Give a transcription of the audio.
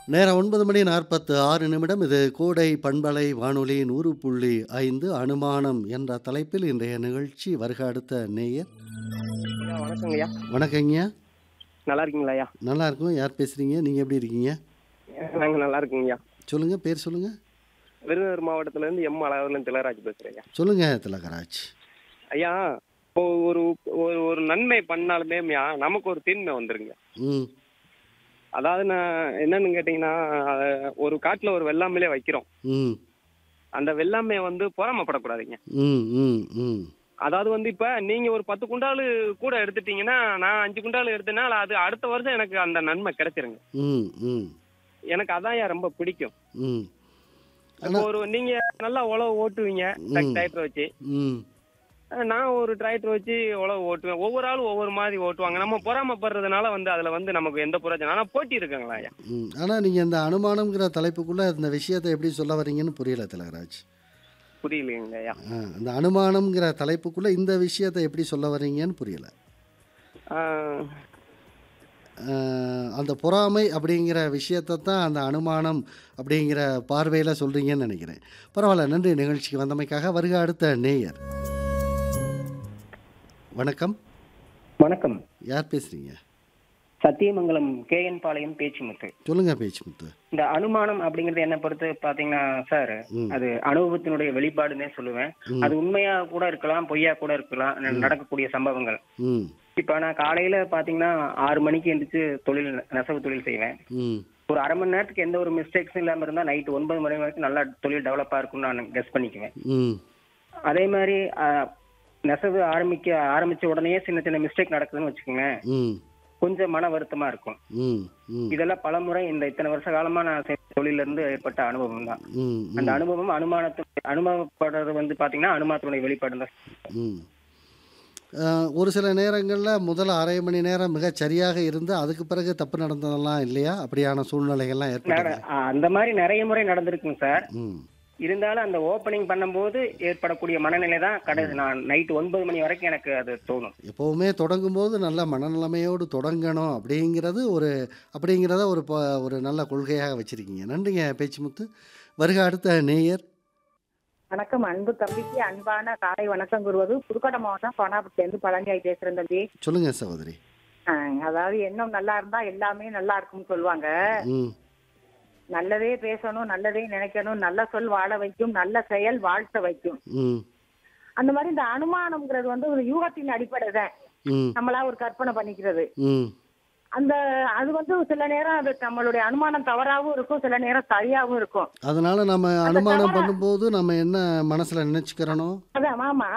நேரம் 9 மணி 46 நிமிடம். இது கோடை பண்பலை வானொலி 100.5 அனுமானம் என்ற தலைப்பில் இன்றைய நிகழ்ச்சி வருக அடுத்த நேயர். ஐயா வணக்கங்கய்யா. வணக்கங்கய்யா. நல்லா இருக்கீங்களாய்யா? நல்லா இருக்கோம். யார் பேசுறீங்க? நீங்க எப்படி இருக்கீங்க? நாங்க நல்லா இருக்கோங்கய்யா. சொல்லுங்க. பேர் சொல்லுங்க. விருதுநகர் மாவட்டத்திலேருந்து எம் அழகர்லேருந்து திலகராஜ் பேசுறேன்யா. சொல்லுங்க திலகராஜ். ஐயா இப்போ ஒரு ஒரு ஒரு நன்மை பண்ணாலுமேம்யா நமக்கு ஒரு தீன்மை வந்துருங்க. ம். அதாவது நான் என்னன்னு கேட்டீங்கன்னா அஹ், ஒரு காட்டுல ஒரு வெள்ளாமையிலே வைக்கிறோம். ம். அந்த வெள்ளாமையை வந்து பொறாமப்படக்கூடாதுங்க. ம். ம். ம். அதாவது வந்து இப்ப நீங்க ஒரு பத்து குண்டாலு கூட எடுத்துட்டீங்கன்னா நான் அஞ்சு குண்டாலு எடுத்தேன்னா அது அடுத்த வருஷம் எனக்கு அந்த நன்மை கிடைச்சிருங்க. ம். ம். எனக்கு அதான்யா ரொம்ப பிடிக்கும். ம். இப்போ ஆனா ஒரு நீங்க நல்லா உழவு ஓட்டுவீங்க ம். டிராக்டர் வச்சு. ம். நான் ஒரு டிராக்டர் வச்சு உழவு ஓட்டுவேன் ஒவ்வொரு ஆளும் ஒவ்வொரு மாதிரி ஓட்டுவாங்க நம்ம பொறாமப்படுறதுனால வந்து அதுல வந்து நமக்கு எந்த பிரயோஜனம் ஆனா போட்டி இருக்குங்களா ஐயா ம். ஆனா நீங்க இந்த அனுமானம்ங்கிற தலைப்புக்குள்ள இந்த விஷயத்தை எப்படி சொல்ல வர்றீங்கன்னு புரியல திலகராஜ். புரியலைங்க ஐயா ஆ, அந்த அனுமானம்ங்கிற தலைப்புக்குள்ள இந்த விஷயத்தை எப்படி சொல்ல வர்றீங்கன்னு புரியல. ஆஹ், ஆ, அந்த பொறாமை அப்படிங்கிற விஷயத்தை தான் அந்த அனுமானம் அப்படிங்கிற பார்வையில் சொல்கிறீங்கன்னு நினைக்கிறேன் பரவாயில்ல நன்றி நிகழ்ச்சிக்கு வந்தமைக்காக வருக அடுத்த நேயர் வணக்கம் வணக்கம் யார் பேசுகிறீங்க சத்தியமங்கலம் கேஎன் பாளையம் பேச்சுமுத்து சொல்லுங்க பேச்சு முத்து இந்த அனுமானம் அப்படிங்கறது என்ன பொறுத்து பாத்தீங்கன்னா சார் ம். அது அனுபவத்தினுடைய வெளிப்பாடுன்னே சொல்லுவேன் ம். அது உண்மையா கூட இருக்கலாம் பொய்யா கூட இருக்கலாம் ந- நடக்கக்கூடிய சம்பவங்கள் ம் இப்ப நான் காலையில பாத்தீங்கன்னா ஆறு மணிக்கு எந்திரிச்சு தொழில் நெசவு தொழில் செய்வேன் ம் ஒரு அரை மணி நேரத்துக்கு எந்த ஒரு மிஸ்டேக்ஸும் இல்லாம இருந்தா நைட் ஒன்பது மணி வரைக்கும் நல்லா தொழில் டெவலப்பா இருக்கும்னு நான் கெஸ் பண்ணிக்குவேன் ம் அதே மாதிரி ஆஹ், நெசவு ஆரம்பிக்க ஆரம்பிச்ச உடனே சின்ன சின்ன மிஸ்டேக் நடக்குதுன்னு வச்சுக்கோங்க ம் கொஞ்சம் மன வருத்தமா இருக்கும் ம் ம் இதெல்லாம் பலமுறை இந்த இத்தனை வருஷ காலமா நான் செய்த தொழில இருந்து ஏற்பட்ட அனுபவம் தான் ம் அந்த அனுபவம் அனுமானத்து அனுபவப்படுறது வந்து பாத்தீங்கன்னா அனுமானத்தினுடைய வெளிப்பாடு தான் ம் அஹ், ஒரு சில நேரங்களில் முதல் அரை மணி நேரம் மிகச் சரியாக இருந்து அதுக்கு பிறகு தப்பு நடந்ததெல்லாம் இல்லையா அப்படியான சூழ்நிலைகள்லாம் ஏற்பட்டது நட- ஆ, அந்த மாதிரி நிறைய முறை நடந்திருக்குங்க சார் ம் இருந்தாலும் அந்த ஓப்பனிங் பண்ணும்போது ஏற்படக்கூடிய மனநிலை தான் கடைசி நான் நைட் ஒன்பது மணி வரைக்கும் எனக்கு அது தோணும் எப்போவுமே தொடங்கும்போது நல்ல மனநிலைமையோடு தொடங்கணும் அப்படிங்கிறது ஒரு அப்படிங்கிறத ஒரு ப ஒரு நல்ல கொள்கையாக வச்சுருக்கீங்க நன்றிங்க பேச்சுமுத்து வருக அடுத்த நேயர் வணக்கம் அன்பு தம்பிக்கு அன்பான காலை வணக்கம் கூறுவது புதுக்கோட்டை மாவட்டம் கோனாபுரத்துலேருந்து பழனியாய் பேசுறேன் தம்பி சொல்லுங்க சகோதரி ஆஹ், அதாவது எண்ணம் நல்லா இருந்தா எல்லாமே நல்லா இருக்கும்னு சொல்லுவாங்க ம் நல்லதே பேசணும் நல்லதே நினைக்கணும் நல்ல சொல் வாழ வைக்கும் நல்ல செயல் வாழ்த்த வைக்கும் ம் அந்த மாதிரி இந்த அனுமானம்ங்கிறது வந்து ஒரு யூகத்தின் அடிப்படை தான் ம் நம்மளா ஒரு கற்பனை பண்ணிக்கிறது ம் அந்த அது வந்து சில நேரம் அது நம்மளுடைய அனுமானம் தவறாவும் இருக்கும் சில நேரம் சரியாவும் இருக்கும் அதனால நம்ம அந்த அனுமானம் தவற- பண்ணும்போது நம்ம என்ன மனசில் நினச்சிக்கிறனோ அதான் ஆமா